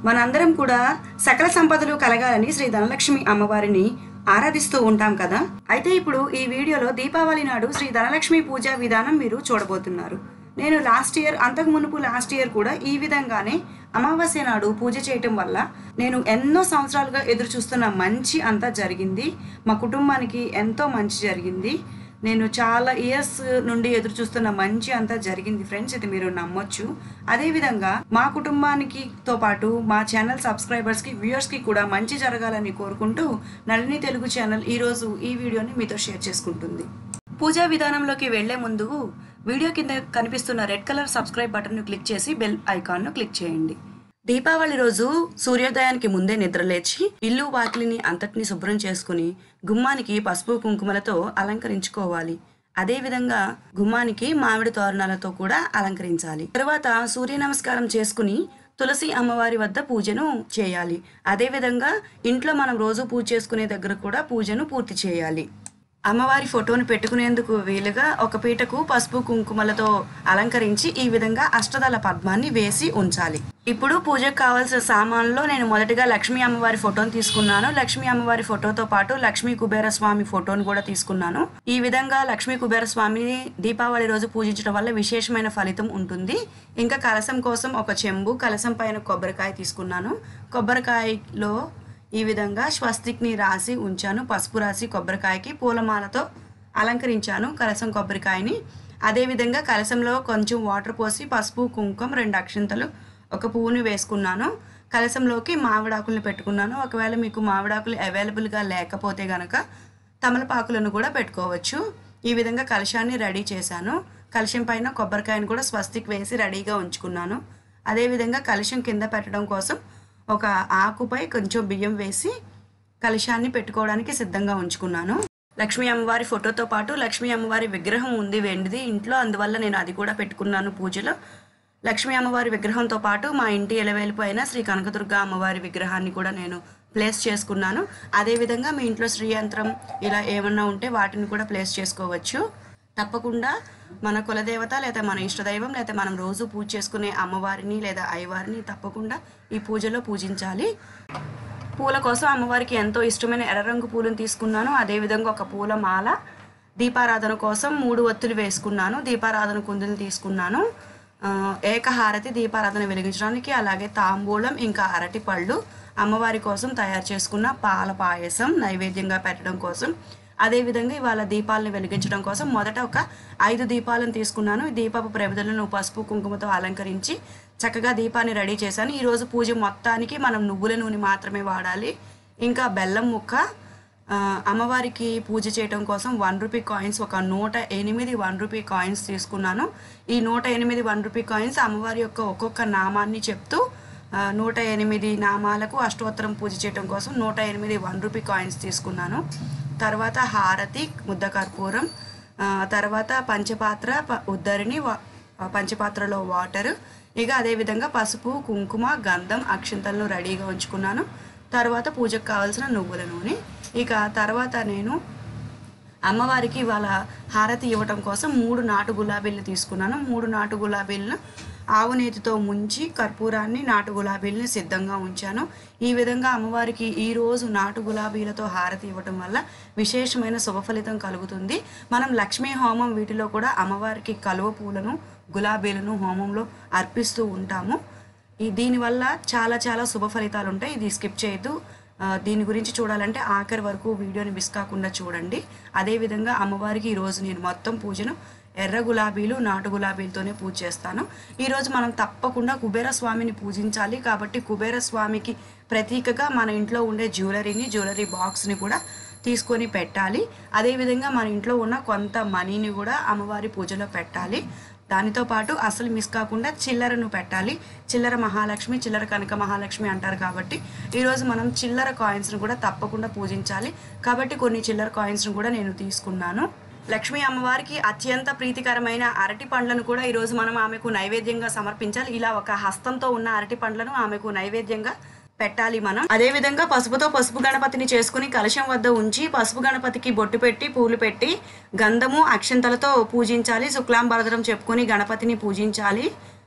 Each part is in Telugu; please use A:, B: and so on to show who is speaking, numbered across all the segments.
A: మనందరం కూడా సకల సంపదలు కలగాలని శ్రీ ధనలక్ష్మి అమ్మవారిని ఆరాధిస్తూ ఉంటాం కదా అయితే ఇప్పుడు ఈ వీడియోలో దీపావళి నాడు శ్రీ ధనలక్ష్మి పూజా విధానం మీరు చూడబోతున్నారు నేను లాస్ట్ ఇయర్ అంతకు మునుపు లాస్ట్ ఇయర్ కూడా ఈ విధంగానే అమావాస్య నాడు పూజ చేయటం వల్ల నేను ఎన్నో సంవత్సరాలుగా ఎదురు చూస్తున్న మంచి అంతా జరిగింది మా కుటుంబానికి ఎంతో మంచి జరిగింది నేను చాలా ఇయర్స్ నుండి ఎదురు చూస్తున్న మంచి అంతా జరిగింది ఫ్రెండ్స్ ఇది మీరు నమ్మొచ్చు అదేవిధంగా మా కుటుంబానికి తో పాటు మా ఛానల్ సబ్స్క్రైబర్స్కి వ్యూయర్స్కి కూడా మంచి జరగాలని కోరుకుంటూ నళిని తెలుగు ఛానల్ ఈరోజు ఈ వీడియోని మీతో షేర్ చేసుకుంటుంది పూజా విధానంలోకి వెళ్లే ముందు వీడియో కింద కనిపిస్తున్న రెడ్ కలర్ సబ్స్క్రైబ్ బటన్ను క్లిక్ చేసి బెల్ ఐకాన్ను క్లిక్ చేయండి దీపావళి రోజు సూర్యోదయానికి ముందే నిద్రలేచి ఇల్లు వాకిలిని అంతటిని శుభ్రం చేసుకుని గుమ్మానికి పసుపు కుంకుమలతో అలంకరించుకోవాలి అదేవిధంగా గుమ్మానికి మామిడి తోరణాలతో కూడా అలంకరించాలి తరువాత సూర్య నమస్కారం చేసుకుని తులసి అమ్మవారి వద్ద పూజను చేయాలి అదేవిధంగా ఇంట్లో మనం రోజు పూజ చేసుకునే దగ్గర కూడా పూజను పూర్తి చేయాలి అమ్మవారి ఫోటోను పెట్టుకునేందుకు వీలుగా ఒక పీటకు పసుపు కుంకుమలతో అలంకరించి ఈ విధంగా అష్టదళ పద్మాన్ని వేసి ఉంచాలి ఇప్పుడు పూజకు కావాల్సిన సామాన్లో నేను మొదటిగా లక్ష్మీ అమ్మవారి ఫోటోను తీసుకున్నాను లక్ష్మీ అమ్మవారి ఫోటోతో పాటు లక్ష్మీ కుబేర స్వామి ఫోటోను కూడా తీసుకున్నాను ఈ విధంగా లక్ష్మీ కుబేర స్వామిని దీపావళి రోజు పూజించడం వల్ల విశేషమైన ఫలితం ఉంటుంది ఇంకా కలసం కోసం ఒక చెంబు కలసం పైన కొబ్బరికాయ తీసుకున్నాను కొబ్బరికాయలో ఈ విధంగా స్వస్తిక్ని రాసి ఉంచాను పసుపు రాసి కొబ్బరికాయకి పూలమాలతో అలంకరించాను కలసం కొబ్బరికాయని అదేవిధంగా కలసంలో కొంచెం వాటర్ పోసి పసుపు కుంకుమ రెండు అక్షింతలు ఒక పువ్వుని వేసుకున్నాను కలసంలోకి మామిడాకులను పెట్టుకున్నాను ఒకవేళ మీకు మామిడాకులు అవైలబుల్గా లేకపోతే గనక తమలపాకులను కూడా పెట్టుకోవచ్చు ఈ విధంగా కలశాన్ని రెడీ చేశాను కలశం పైన కొబ్బరికాయను కూడా స్వస్తిక్ వేసి రెడీగా ఉంచుకున్నాను అదేవిధంగా కలశం కింద పెట్టడం కోసం ఒక ఆకుపై కొంచెం బియ్యం వేసి కలశాన్ని పెట్టుకోవడానికి సిద్ధంగా ఉంచుకున్నాను లక్ష్మీ అమ్మవారి ఫోటోతో పాటు లక్ష్మీ అమ్మవారి విగ్రహం ఉంది వెండిది ఇంట్లో అందువల్ల నేను అది కూడా పెట్టుకున్నాను పూజలో లక్ష్మీ అమ్మవారి విగ్రహంతో పాటు మా ఇంటి ఎలవేలుపు అయిన శ్రీ కనకదుర్గ అమ్మవారి విగ్రహాన్ని కూడా నేను ప్లేస్ చేసుకున్నాను అదేవిధంగా మీ ఇంట్లో శ్రీయంత్రం ఇలా ఏమన్నా ఉంటే వాటిని కూడా ప్లేస్ చేసుకోవచ్చు తప్పకుండా మన కులదేవత లేదా మన ఇష్టదైవం లేదా మనం రోజు పూజ చేసుకునే అమ్మవారిని లేదా అయ్యవారిని తప్పకుండా ఈ పూజలో పూజించాలి పూల కోసం అమ్మవారికి ఎంతో ఇష్టమైన ఎర్ర రంగు పూలను తీసుకున్నాను అదేవిధంగా ఒక పూల మాల దీపారాధన కోసం మూడు ఒత్తులు వేసుకున్నాను దీపారాధన కుందులు తీసుకున్నాను ఆ, ఏకహారతి దీపారాధన వెలిగించడానికి అలాగే తాంబూలం ఇంకా అరటి పళ్ళు అమ్మవారి కోసం తయారు చేసుకున్న పాల పాయసం నైవేద్యంగా పెట్టడం కోసం అదేవిధంగా ఇవాళ దీపాలను వెలిగించడం కోసం మొదట ఒక ఐదు దీపాలను తీసుకున్నాను ఈ దీపపు ప్రమిదలను పసుపు కుంకుమతో అలంకరించి చక్కగా దీపాన్ని రెడీ చేశాను ఈరోజు పూజ మొత్తానికి మనం నువ్వుల నూనె మాత్రమే వాడాలి ఇంకా బెల్లం ముక్క ఆ, అమ్మవారికి పూజ చేయడం కోసం వన్ రూపీ కాయిన్స్ ఒక నూట ఎనిమిది వన్ రూపీ కాయిన్స్ తీసుకున్నాను ఈ నూట ఎనిమిది వన్ రూపీ కాయిన్స్ అమ్మవారి యొక్క ఒక్కొక్క నామాన్ని చెప్తూ ఆ, నూట ఎనిమిది నామాలకు అష్టోత్తరం పూజ చేయడం కోసం నూట ఎనిమిది వన్ రూపీ కాయిన్స్ తీసుకున్నాను తర్వాత హారతి ముద్ద కర్పూరం ఆ, తర్వాత పంచపాత్ర ప- ఉద్దరిని వా- ఆ, పంచపాత్రలో వాటర్ ఇక అదేవిధంగా పసుపు కుంకుమ గంధం అక్షింతలను రెడీగా ఉంచుకున్నాను తర్వాత పూజకు కావాల్సిన నువ్వుల నూనె ఇక తర్వాత నేను అమ్మవారికి ఇవాళ హారతి ఇవ్వటం కోసం మూడు నాటు గులాబీలను తీసుకున్నాను మూడు నాటు గులాబీలను ఆవు నేతితో ముంచి కర్పూరాన్ని నాటు గులాబీలని సిద్ధంగా ఉంచాను ఈ విధంగా అమ్మవారికి ఈ రోజు నాటు గులాబీలతో హారతి ఇవ్వటం వల్ల విశేషమైన శుభ ఫలితం కలుగుతుంది మనం లక్ష్మీ హోమం వీటిలో కూడా అమ్మవారికి కలువ పూలను గులాబీలను హోమంలో అర్పిస్తూ ఉంటాము ఈ దీనివల్ల చాలా చాలా శుభ ఫలితాలు ఉంటాయి ఇది స్కిప్ చేయొద్దు ఆ, దీని గురించి చూడాలంటే ఆఖరి వరకు వీడియోని మిస్ కాకుండా చూడండి అదేవిధంగా అమ్మవారికి ఈరోజు నేను మొత్తం పూజను ఎర్ర గులాబీలు నాటు గులాబీలతోనే పూజ చేస్తాను ఈరోజు మనం తప్పకుండా కుబేర స్వామిని పూజించాలి కాబట్టి కుబేర స్వామికి ప్రతీకగా మన ఇంట్లో ఉండే జ్యువెలరీని జ్యువెలరీ బాక్స్ని కూడా తీసుకొని పెట్టాలి అదేవిధంగా మన ఇంట్లో ఉన్న కొంత మనీని కూడా అమ్మవారి పూజలో పెట్టాలి దానితో పాటు అసలు మిస్ కాకుండా చిల్లరను పెట్టాలి చిల్లర మహాలక్ష్మి చిల్లర కనక మహాలక్ష్మి అంటారు కాబట్టి ఈరోజు మనం చిల్లర కాయిన్స్ను కూడా తప్పకుండా పూజించాలి కాబట్టి కొన్ని చిల్లర కాయిన్స్ను కూడా నేను తీసుకున్నాను లక్ష్మీ అమ్మవారికి అత్యంత ప్రీతికరమైన అరటి పండ్లను కూడా ఈరోజు మనం ఆమెకు నైవేద్యంగా సమర్పించాలి ఇలా ఒక హస్తంతో ఉన్న అరటి పండ్లను ఆమెకు నైవేద్యంగా పెట్టాలి మనం అదే విధంగా పసుపుతో పసుపు గణపతిని చేసుకుని కలశం వద్ద ఉంచి పసుపు గణపతికి బొట్టు పెట్టి పూలు పెట్టి గంధము అక్షంతలతో పూజించాలి శుక్లాంబరదరం చెప్పుకొని గణపతిని పూజించాలి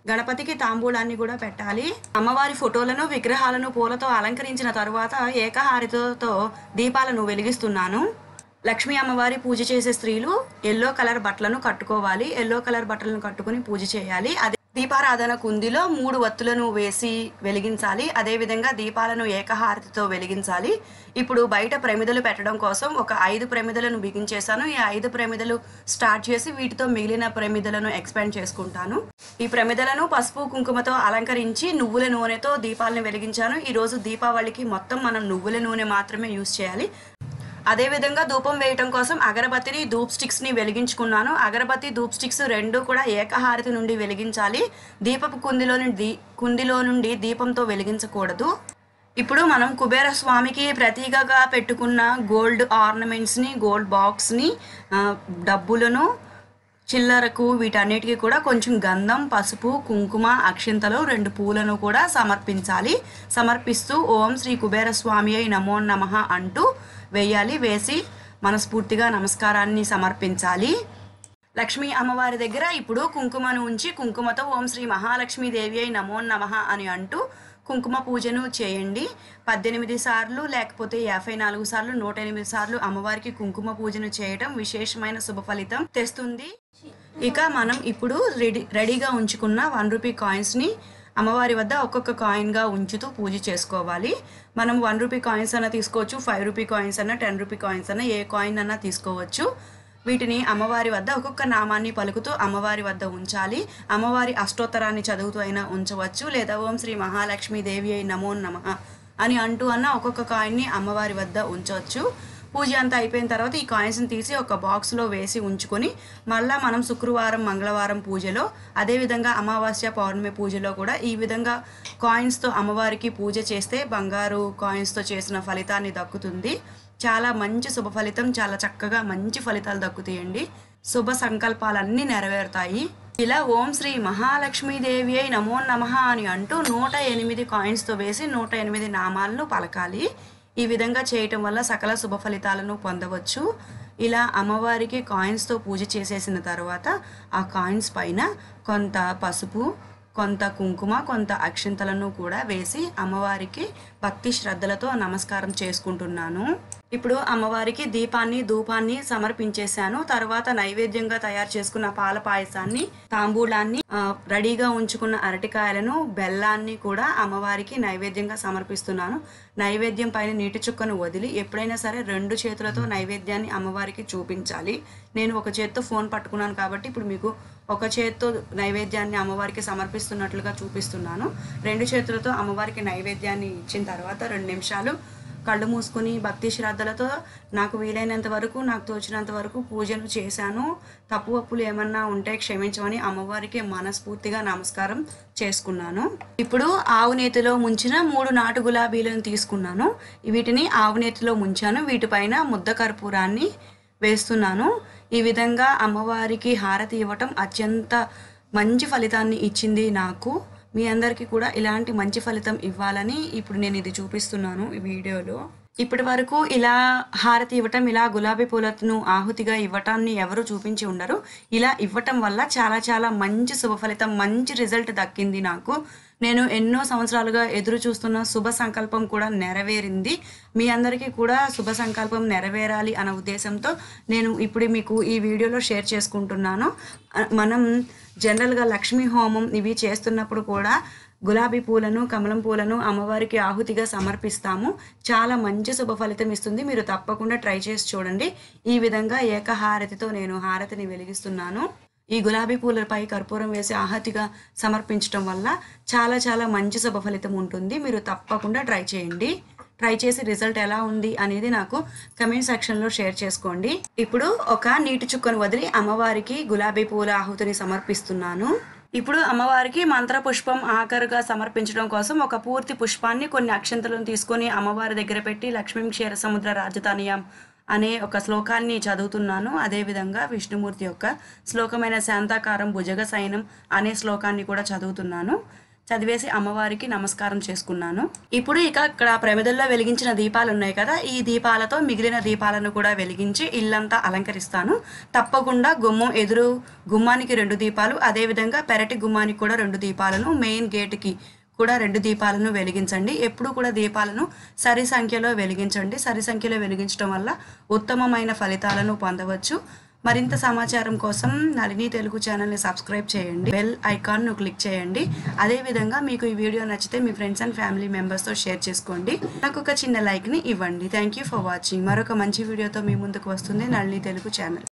A: గణపతికి తాంబూలాన్ని కూడా పెట్టాలి అమ్మవారి ఫోటోలను విగ్రహాలను పూలతో అలంకరించిన తరువాత ఏకహారితతో దీపాలను వెలిగిస్తున్నాను లక్ష్మీ అమ్మవారి పూజ చేసే స్త్రీలు ఎల్లో కలర్ బట్టలను కట్టుకోవాలి ఎల్లో కలర్ బట్టలను కట్టుకుని పూజ చేయాలి అదే దీపారాధన కుందిలో మూడు వత్తులను వేసి వెలిగించాలి అదేవిధంగా దీపాలను ఏకహారతితో వెలిగించాలి ఇప్పుడు బయట ప్రమిదలు పెట్టడం కోసం ఒక ఐదు ప్రమిదలను బిగించేశాను ఈ ఐదు ప్రమిదలు స్టార్ట్ చేసి వీటితో మిగిలిన ప్రమిదలను ఎక్స్పాండ్ చేసుకుంటాను ఈ ప్రమిదలను పసుపు కుంకుమతో అలంకరించి నువ్వుల నూనెతో దీపాలను వెలిగించాను ఈ రోజు దీపావళికి మొత్తం మనం నువ్వుల నూనె మాత్రమే యూస్ చేయాలి అదేవిధంగా ధూపం వేయటం కోసం అగరబత్తిని ధూప్ స్టిక్స్ని వెలిగించుకున్నాను అగరబత్తి ధూప్ స్టిక్స్ రెండు కూడా ఏకహారతి నుండి వెలిగించాలి దీపపు కుందిలో నుండి కుందిలో నుండి దీపంతో వెలిగించకూడదు ఇప్పుడు మనం కుబేర స్వామికి ప్రతీకగా పెట్టుకున్న గోల్డ్ ఆర్నమెంట్స్ని గోల్డ్ బాక్స్ని ఆ, డబ్బులను చిల్లరకు వీటన్నిటికీ కూడా కొంచెం గంధం పసుపు కుంకుమ అక్షింతలు రెండు పూలను కూడా సమర్పించాలి సమర్పిస్తూ ఓం శ్రీ కుబేర స్వామి అయి నమో నమః అంటూ వేయాలి వేసి మనస్ఫూర్తిగా నమస్కారాన్ని సమర్పించాలి లక్ష్మీ అమ్మవారి దగ్గర ఇప్పుడు కుంకుమను ఉంచి కుంకుమతో ఓం శ్రీ మహాలక్ష్మీ దేవి అయి నమో నమః అని అంటూ కుంకుమ పూజను చేయండి పద్దెనిమిది సార్లు లేకపోతే యాభై నాలుగు సార్లు నూట ఎనిమిది సార్లు అమ్మవారికి కుంకుమ పూజను చేయటం విశేషమైన శుభ ఫలితం తెస్తుంది ఇక మనం ఇప్పుడు రెడీ రెడీగా ఉంచుకున్న వన్ రూపీ కాయిన్స్ని అమ్మవారి వద్ద ఒక్కొక్క కాయిన్గా ఉంచుతూ పూజ చేసుకోవాలి మనం వన్ రూపీ కాయిన్స్ అన్న తీసుకోవచ్చు ఫైవ్ రూపీ కాయిన్స్ అన్న టెన్ రూపీ కాయిన్స్ అన్న ఏ కాయిన్ అన్నా తీసుకోవచ్చు వీటిని అమ్మవారి వద్ద ఒక్కొక్క నామాన్ని పలుకుతూ అమ్మవారి వద్ద ఉంచాలి అమ్మవారి అష్టోత్తరాన్ని చదువుతూ అయినా ఉంచవచ్చు లేదా ఓం శ్రీ మహాలక్ష్మి దేవి అయి నమో నమః అని అంటూ అన్న ఒక్కొక్క కాయిన్ని అమ్మవారి వద్ద ఉంచవచ్చు పూజ అంతా అయిపోయిన తర్వాత ఈ కాయిన్స్ని తీసి ఒక బాక్స్లో వేసి ఉంచుకొని మళ్ళా మనం శుక్రవారం మంగళవారం పూజలో అదేవిధంగా అమావాస్య పౌర్ణమి పూజలో కూడా ఈ విధంగా కాయిన్స్తో అమ్మవారికి పూజ చేస్తే బంగారు కాయిన్స్తో చేసిన ఫలితాన్ని దక్కుతుంది చాలా మంచి శుభ ఫలితం చాలా చక్కగా మంచి ఫలితాలు దక్కుతాయండి శుభ సంకల్పాలన్నీ నెరవేరుతాయి ఇలా ఓం శ్రీ మహాలక్ష్మీదేవి అయి నమో నమః అని అంటూ నూట ఎనిమిది కాయిన్స్తో వేసి నూట ఎనిమిది నామాలను పలకాలి ఈ విధంగా చేయటం వల్ల సకల శుభ ఫలితాలను పొందవచ్చు ఇలా అమ్మవారికి కాయిన్స్తో పూజ చేసేసిన తర్వాత ఆ కాయిన్స్ పైన కొంత పసుపు కొంత కుంకుమ కొంత అక్షింతలను కూడా వేసి అమ్మవారికి భక్తి శ్రద్ధలతో నమస్కారం చేసుకుంటున్నాను ఇప్పుడు అమ్మవారికి దీపాన్ని ధూపాన్ని సమర్పించేశాను తర్వాత నైవేద్యంగా తయారు చేసుకున్న పాల పాయసాన్ని తాంబూలాన్ని ఆ, రెడీగా ఉంచుకున్న అరటికాయలను బెల్లాన్ని కూడా అమ్మవారికి నైవేద్యంగా సమర్పిస్తున్నాను నైవేద్యం పైన నీటి చుక్కను వదిలి ఎప్పుడైనా సరే రెండు చేతులతో నైవేద్యాన్ని అమ్మవారికి చూపించాలి నేను ఒక చేత్తో ఫోన్ పట్టుకున్నాను కాబట్టి ఇప్పుడు మీకు ఒక చేత్తో నైవేద్యాన్ని అమ్మవారికి సమర్పిస్తున్నట్లుగా చూపిస్తున్నాను రెండు చేతులతో అమ్మవారికి నైవేద్యాన్ని ఇచ్చిన తర్వాత రెండు నిమిషాలు కళ్ళు మూసుకొని భక్తి శ్రద్ధలతో నాకు వీలైనంత వరకు నాకు తోచినంత వరకు పూజను చేశాను తప్పు ఒప్పులు ఏమన్నా ఉంటే క్షమించమని అమ్మవారికి మనస్ఫూర్తిగా నమస్కారం చేసుకున్నాను ఇప్పుడు ఆవు నేతిలో ముంచిన మూడు నాటు గులాబీలను తీసుకున్నాను వీటిని ఆవు నేతిలో ముంచాను వీటిపైన ముద్ద కర్పూరాన్ని వేస్తున్నాను ఈ విధంగా అమ్మవారికి హారతి ఇవ్వటం అత్యంత మంచి ఫలితాన్ని ఇచ్చింది నాకు మీ అందరికీ కూడా ఇలాంటి మంచి ఫలితం ఇవ్వాలని ఇప్పుడు నేను ఇది చూపిస్తున్నాను ఈ వీడియోలో ఇప్పటి వరకు ఇలా హారతి ఇవ్వటం ఇలా గులాబీ పూలను ఆహుతిగా ఇవ్వటాన్ని ఎవరు చూపించి ఉండరు ఇలా ఇవ్వటం వల్ల చాలా చాలా మంచి శుభ ఫలితం మంచి రిజల్ట్ దక్కింది నాకు నేను ఎన్నో సంవత్సరాలుగా ఎదురు చూస్తున్న శుభ సంకల్పం కూడా నెరవేరింది మీ అందరికీ కూడా శుభ సంకల్పం నెరవేరాలి అన్న ఉద్దేశంతో నేను ఇప్పుడు మీకు ఈ వీడియోలో షేర్ చేసుకుంటున్నాను అ- మనం జనరల్గా లక్ష్మీ హోమం ఇవి చేస్తున్నప్పుడు కూడా గులాబీ పూలను కమలం పూలను అమ్మవారికి ఆహుతిగా సమర్పిస్తాము చాలా మంచి శుభ ఫలితం ఇస్తుంది మీరు తప్పకుండా ట్రై చేసి చూడండి ఈ విధంగా ఏకహారతితో నేను హారతిని వెలిగిస్తున్నాను ఈ గులాబీ పూలపై కర్పూరం వేసి ఆహతిగా సమర్పించడం వల్ల చాలా చాలా మంచి శుభ ఫలితం ఉంటుంది మీరు తప్పకుండా ట్రై చేయండి ట్రై చేసి రిజల్ట్ ఎలా ఉంది అనేది నాకు కమెంట్ సెక్షన్లో షేర్ చేసుకోండి ఇప్పుడు ఒక నీటి చుక్కను వదిలి అమ్మవారికి గులాబీ పూల ఆహుతిని సమర్పిస్తున్నాను ఇప్పుడు అమ్మవారికి మంత్ర పుష్పం ఆఖరుగా సమర్పించడం కోసం ఒక పూర్తి పుష్పాన్ని కొన్ని అక్షంతలను తీసుకొని అమ్మవారి దగ్గర పెట్టి లక్ష్మీ క్షీర సముద్ర రాజధానియం అనే ఒక శ్లోకాన్ని చదువుతున్నాను అదేవిధంగా విష్ణుమూర్తి యొక్క శ్లోకమైన శాంతాకారం భుజగ సైనం అనే శ్లోకాన్ని కూడా చదువుతున్నాను చదివేసి అమ్మవారికి నమస్కారం చేసుకున్నాను ఇప్పుడు ఇక ఇక్కడ ప్రమిదల్లో వెలిగించిన దీపాలు ఉన్నాయి కదా ఈ దీపాలతో మిగిలిన దీపాలను కూడా వెలిగించి ఇల్లంతా అలంకరిస్తాను తప్పకుండా గుమ్మం ఎదురు గుమ్మానికి రెండు దీపాలు అదేవిధంగా పెరటి గుమ్మానికి కూడా రెండు దీపాలను మెయిన్ గేట్కి కూడా రెండు దీపాలను వెలిగించండి ఎప్పుడు కూడా దీపాలను సరి సంఖ్యలో వెలిగించండి సరి సంఖ్యలో వెలిగించడం వల్ల ఉత్తమమైన ఫలితాలను పొందవచ్చు మరింత సమాచారం కోసం నళిని తెలుగు ఛానల్ని సబ్స్క్రైబ్ చేయండి బెల్ ఐకాన్ను క్లిక్ చేయండి అదేవిధంగా మీకు ఈ వీడియో నచ్చితే మీ ఫ్రెండ్స్ అండ్ ఫ్యామిలీ మెంబర్స్తో షేర్ చేసుకోండి నాకు ఒక చిన్న లైక్ని ఇవ్వండి థ్యాంక్ యూ ఫర్ వాచింగ్ మరొక మంచి వీడియోతో మీ ముందుకు వస్తుంది నళిని తెలుగు ఛానల్